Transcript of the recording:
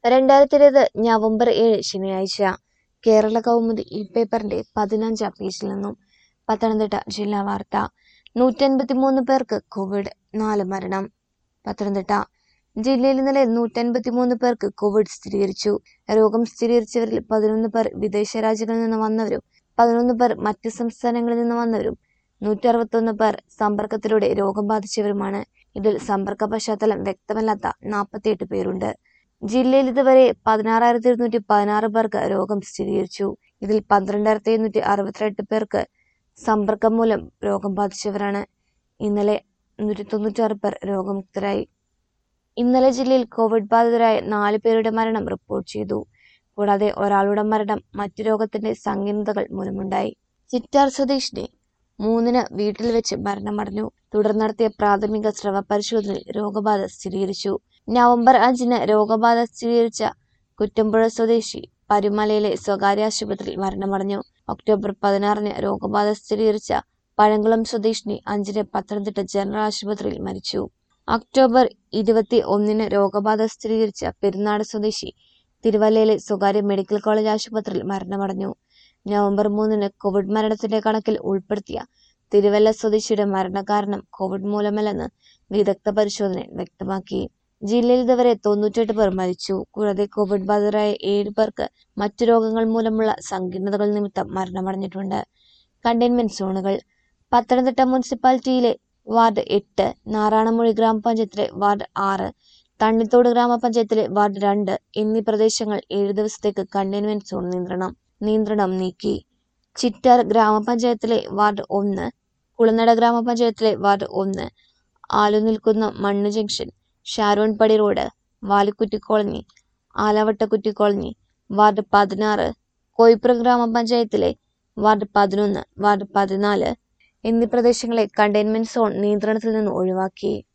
രണ്ടായിരത്തി ഇരുപത് നവംബർ ഏഴ് ശനിയാഴ്ച കേരള കൗമുദി ഈ പേപ്പറിന്റെ പതിനഞ്ചാം പേജിൽ നിന്നും പത്തനംതിട്ട ജില്ലാ വാർത്ത നൂറ്റൻപത്തിമൂന്ന് പേർക്ക് കോവിഡ് നാല് മരണം പത്തനംതിട്ട ജില്ലയിൽ ഇന്നലെ നൂറ്റൻപത്തിമൂന്ന് പേർക്ക് കോവിഡ് സ്ഥിരീകരിച്ചു രോഗം സ്ഥിരീകരിച്ചവരിൽ പതിനൊന്ന് പേർ വിദേശ രാജ്യങ്ങളിൽ നിന്ന് വന്നവരും പതിനൊന്ന് പേർ മറ്റ് സംസ്ഥാനങ്ങളിൽ നിന്ന് വന്നവരും നൂറ്റി അറുപത്തൊന്ന് പേർ സമ്പർക്കത്തിലൂടെ രോഗം ബാധിച്ചവരുമാണ് ഇതിൽ സമ്പർക്ക പശ്ചാത്തലം വ്യക്തമല്ലാത്ത നാൽപ്പത്തിയെട്ട് പേരുണ്ട് ജില്ലയിൽ ഇതുവരെ പതിനാറായിരത്തി ഇരുന്നൂറ്റി പതിനാറ് പേർക്ക് രോഗം സ്ഥിരീകരിച്ചു ഇതിൽ പന്ത്രണ്ടായിരത്തി എഴുന്നൂറ്റി അറുപത്തിരണ്ട് പേർക്ക് സമ്പർക്കം മൂലം രോഗം ബാധിച്ചവരാണ് ഇന്നലെ നൂറ്റി തൊണ്ണൂറ്റാറ് പേർ രോഗമുക്തരായി ഇന്നലെ ജില്ലയിൽ കോവിഡ് ബാധിതരായ നാല് പേരുടെ മരണം റിപ്പോർട്ട് ചെയ്തു കൂടാതെ ഒരാളുടെ മരണം മറ്റു രോഗത്തിന്റെ സങ്കീർണതകൾ മൂലമുണ്ടായി ചിറ്റാർ സ്വദേശിനി മൂന്നിന് വീട്ടിൽ വെച്ച് മരണമടഞ്ഞു തുടർന്ന് നടത്തിയ പ്രാഥമിക സ്രവ പരിശോധനയിൽ രോഗബാധ സ്ഥിരീകരിച്ചു നവംബർ അഞ്ചിന് രോഗബാധ സ്ഥിരീകരിച്ച കുറ്റമ്പുഴ സ്വദേശി പരുമലയിലെ സ്വകാര്യ ആശുപത്രിയിൽ മരണമടഞ്ഞു ഒക്ടോബർ പതിനാറിന് രോഗബാധ സ്ഥിരീകരിച്ച പഴങ്കുളം സ്വദേശിനി അഞ്ചിന് പത്തനംതിട്ട ജനറൽ ആശുപത്രിയിൽ മരിച്ചു ഒക്ടോബർ ഇരുപത്തി ഒന്നിന് രോഗബാധ സ്ഥിരീകരിച്ച പെരുന്നാട് സ്വദേശി തിരുവല്ലയിലെ സ്വകാര്യ മെഡിക്കൽ കോളേജ് ആശുപത്രിയിൽ മരണമടഞ്ഞു നവംബർ മൂന്നിന് കോവിഡ് മരണത്തിന്റെ കണക്കിൽ ഉൾപ്പെടുത്തിയ തിരുവല്ല സ്വദേശിയുടെ മരണകാരണം കോവിഡ് മൂലമല്ലെന്ന് വിദഗ്ധ പരിശോധന വ്യക്തമാക്കി ജില്ലയിൽ ഇതുവരെ തൊണ്ണൂറ്റെട്ട് പേർ മരിച്ചു കൂടാതെ കോവിഡ് ബാധിതരായ ഏഴ് പേർക്ക് മറ്റു രോഗങ്ങൾ മൂലമുള്ള സങ്കീർണതകൾ നിമിത്തം മരണമടഞ്ഞിട്ടുണ്ട് കണ്ടെയ്ൻമെന്റ് സോണുകൾ പത്തനംതിട്ട മുനിസിപ്പാലിറ്റിയിലെ വാർഡ് എട്ട് നാറാണമൂഴി ഗ്രാമപഞ്ചായത്തിലെ വാർഡ് ആറ് തണ്ണിത്തോട് ഗ്രാമപഞ്ചായത്തിലെ വാർഡ് രണ്ട് എന്നീ പ്രദേശങ്ങൾ ഏഴു ദിവസത്തേക്ക് കണ്ടെയ്ൻമെന്റ് സോൺ നിയന്ത്രണം നിയന്ത്രണം നീക്കി ചിറ്റാർ ഗ്രാമപഞ്ചായത്തിലെ വാർഡ് ഒന്ന് കുളനട ഗ്രാമപഞ്ചായത്തിലെ വാർഡ് ഒന്ന് ആലുനിൽക്കുന്ന മണ്ണ് junction Sharonpadi road Valikkutti colony Alavattakkutti colony ward പതിനാറ് കോയിപ്പുറം ഗ്രാമപഞ്ചായത്തിലെ വാർഡ് പതിനൊന്ന് വാർഡ് പതിനാല് എന്നീ പ്രദേശങ്ങളെ കണ്ടെയ്ൻമെന്റ് സോൺ നിയന്ത്രണത്തിൽ നിന്ന് ഒഴിവാക്കി